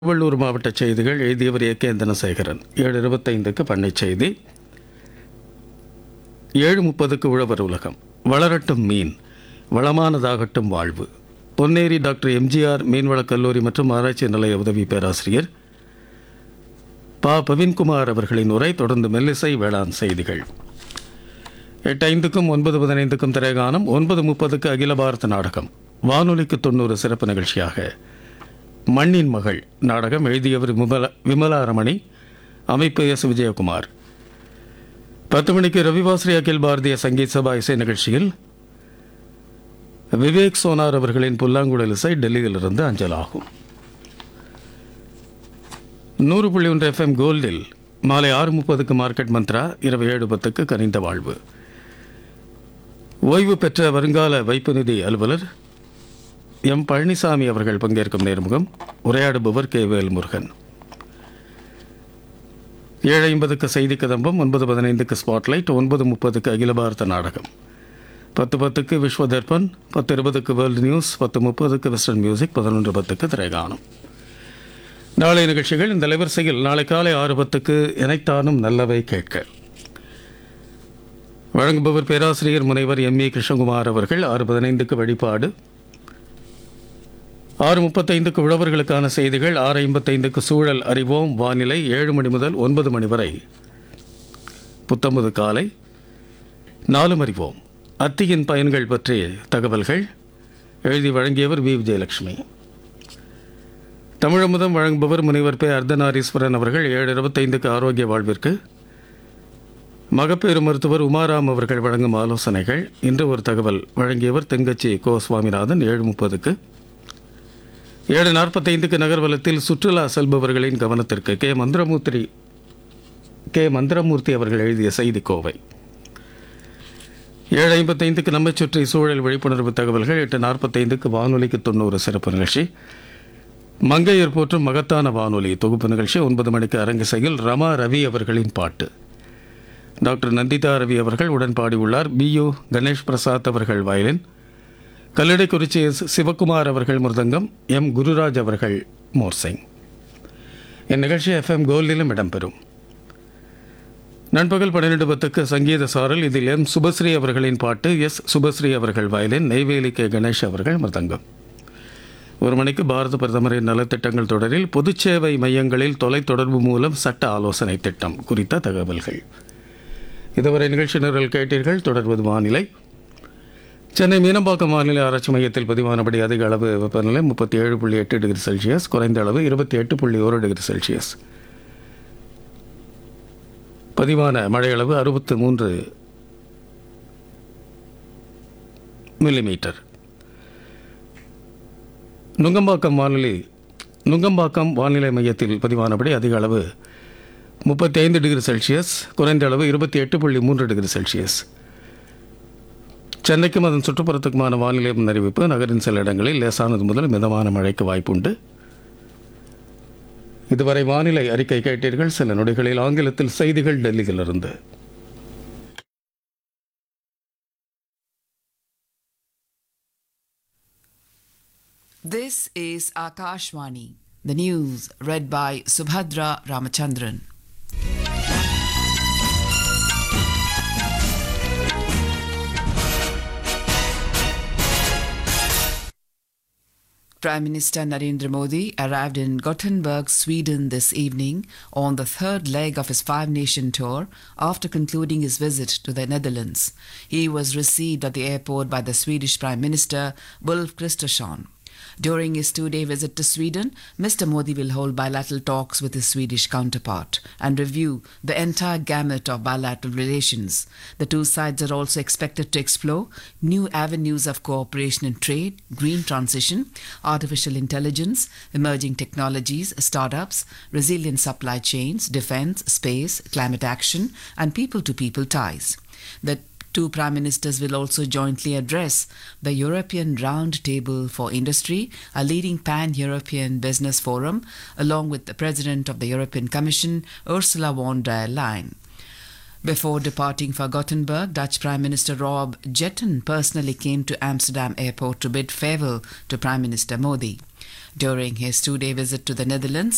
திருவள்ளூர் மாவட்ட செய்திகள் எழுதியவர் ஏ கே தனசேகரன் ஏழு இருபத்தைந்துக்கு பண்ணை செய்தி ஏழு முப்பதுக்கு உழவர் உலகம் வளரட்டும் மீன் வளமானதாகட்டும் வாழ்வு பொன்னேரி டாக்டர் எம்ஜிஆர் மீன்வளக் கல்லூரி மற்றும் ஆராய்ச்சி நிலைய உதவி பேராசிரியர் பா பவின்குமார் அவர்களின் உரை தொடர்ந்து மெல்லிசை வேளாண் செய்திகள் எட்டு ஐந்துக்கும் ஒன்பது பதினைந்துக்கும் திரைகானம் ஒன்பது முப்பதுக்கு அகில பாரத நாடகம் வானொலிக்கு தொண்ணூறு சிறப்பு நிகழ்ச்சியாக மண்ணின் மகள் நாடகம் எழுதியவர் விமலா விமலா ரமணி அமைப்பு எஸ் விஜயகுமார் பத்து மணிக்கு ரவிவாஸ்ரீ அகில் பாரதிய சங்கீத் சபா இசை நிகழ்ச்சியில் விவேக் சோனார் அவர்களின் புல்லாங்குழல் இசை டெல்லியிலிருந்து அஞ்சலாகும் நூறு புள்ளி ஒன்று எஃப்எம் கோல்டில் மாலை ஆறு முப்பதுக்கு மார்க்கெட் மந்த்ரா இரவு ஏழு பத்துக்கு கனிந்த வாழ்வு ஓய்வு பெற்ற வருங்கால வைப்பு நிதி அலுவலர் எம் பழனிசாமி அவர்கள் பங்கேற்கும் நேர்முகம் உரையாடுபவர் கே வேல்முருகன் ஏழு ஐம்பதுக்கு செய்தி கதம்பம் ஒன்பது பதினைந்துக்கு ஸ்பாட்லைட் ஒன்பது முப்பதுக்கு அகில பாரத நாடகம் பத்து பத்துக்கு விஸ்வ தர்பன் பத்து இருபதுக்கு வேர்ல்டு நியூஸ் பத்து முப்பதுக்கு வெஸ்டர்ன் மியூசிக் பதினொன்று பத்துக்கு திரைகானம் நாளை நிகழ்ச்சிகள் இந்த அலைவரிசையில் நாளை காலை ஆறு பத்துக்கு இணைத்தானும் நல்லவை கேட்க வழங்குபவர் பேராசிரியர் முனைவர் எம் ஏ கிருஷ்ணகுமார் அவர்கள் ஆறு பதினைந்துக்கு வழிபாடு ஆறு முப்பத்தைந்துக்கு உழவர்களுக்கான செய்திகள் ஆறு ஐம்பத்தைந்துக்கு சூழல் அறிவோம் வானிலை ஏழு மணி முதல் ஒன்பது மணி வரை புத்தம்பது காலை நாலும் அறிவோம் அத்தியின் பயன்கள் பற்றிய தகவல்கள் எழுதி வழங்கியவர் வி விஜயலட்சுமி தமிழமுதம் வழங்குபவர் முனைவர் பே அர்த்தநாரீஸ்வரன் அவர்கள் ஏழு இருபத்தைந்துக்கு ஆரோக்கிய வாழ்விற்கு மகப்பேறு மருத்துவர் உமாராம் அவர்கள் வழங்கும் ஆலோசனைகள் இன்று ஒரு தகவல் வழங்கியவர் தெங்கச்சி கோ சுவாமிநாதன் ஏழு முப்பதுக்கு ஏழு நாற்பத்தைந்துக்கு நகர்வலத்தில் சுற்றுலா செல்பவர்களின் கவனத்திற்கு கே மந்திரமூர்த்தி கே மந்திரமூர்த்தி அவர்கள் எழுதிய செய்தி கோவை ஏழு ஐம்பத்தைந்துக்கு நம்மை சுற்றி சூழல் விழிப்புணர்வு தகவல்கள் எட்டு நாற்பத்தைந்துக்கு வானொலிக்கு தொண்ணூறு சிறப்பு நிகழ்ச்சி மங்கையர் போற்றும் மகத்தான வானொலி தொகுப்பு நிகழ்ச்சி ஒன்பது மணிக்கு அரங்கிசையில் ரமா ரவி அவர்களின் பாட்டு டாக்டர் நந்திதா ரவி அவர்கள் உடன் பாடியுள்ளார் பி யு கணேஷ் பிரசாத் அவர்கள் வயலின் கல்லடைக்குறிச்சி எஸ் சிவகுமார் அவர்கள் மிருதங்கம் எம் குருராஜ் அவர்கள் மோர்சிங் இந்நிகழ்ச்சி எஃப்எம் கோல்டிலும் இடம்பெறும் நண்பகல் பன்னிரெண்டு பத்துக்கு சங்கீத சாரல் இதில் எம் சுபஸ்ரீ அவர்களின் பாட்டு எஸ் சுபஸ்ரீ அவர்கள் வயலின் நெய்வேலி கே கணேஷ் அவர்கள் மிருதங்கம் ஒரு மணிக்கு பாரத பிரதமரின் நலத்திட்டங்கள் தொடரில் பொதுச்சேவை மையங்களில் தொலைத்தொடர்பு மூலம் சட்ட ஆலோசனை திட்டம் குறித்த தகவல்கள் இதுவரை நிகழ்ச்சி நிரல் கேட்டீர்கள் தொடர்வது வானிலை சென்னை மீனம்பாக்கம் வானிலை ஆராய்ச்சி மையத்தில் பதிவானபடி அதிக அளவு வெப்பநிலை முப்பத்தி ஏழு புள்ளி எட்டு டிகிரி செல்சியஸ் குறைந்த அளவு இருபத்தி எட்டு புள்ளி ஒரு டிகிரி செல்சியஸ் பதிவான மழையளவு அறுபத்து மூன்று மில்லிமீட்டர் நுங்கம்பாக்கம் வானிலை நுங்கம்பாக்கம் வானிலை மையத்தில் பதிவானபடி அதிக அளவு முப்பத்தி ஐந்து டிகிரி செல்சியஸ் குறைந்த அளவு இருபத்தி எட்டு புள்ளி மூன்று டிகிரி செல்சியஸ் சென்னைக்கும் அதன் சுற்றுப்புறத்துக்குமான வானிலை முன்னறிவிப்பு நகரின் சில இடங்களில் லேசானது முதல் மிதமான மழைக்கு வாய்ப்புண்டு இதுவரை வானிலை அறிக்கை கேட்டீர்கள் சில நொடிகளில் ஆங்கிலத்தில் செய்திகள் டெல்லியிலிருந்து This is Akashwani, the news read by Subhadra Ramachandran. Prime Minister Narendra Modi arrived in Gothenburg, Sweden this evening on the third leg of his five nation tour after concluding his visit to the Netherlands. He was received at the airport by the Swedish Prime Minister Ulf Kristersson. During his two day visit to Sweden, Mr. Modi will hold bilateral talks with his Swedish counterpart and review the entire gamut of bilateral relations. The two sides are also expected to explore new avenues of cooperation in trade, green transition, artificial intelligence, emerging technologies, startups, resilient supply chains, defense, space, climate action, and people to people ties. The Two prime ministers will also jointly address the European Roundtable for Industry, a leading pan European business forum, along with the President of the European Commission, Ursula von der Leyen. Before departing for Gothenburg, Dutch Prime Minister Rob Jetten personally came to Amsterdam airport to bid farewell to Prime Minister Modi. During his two day visit to the Netherlands,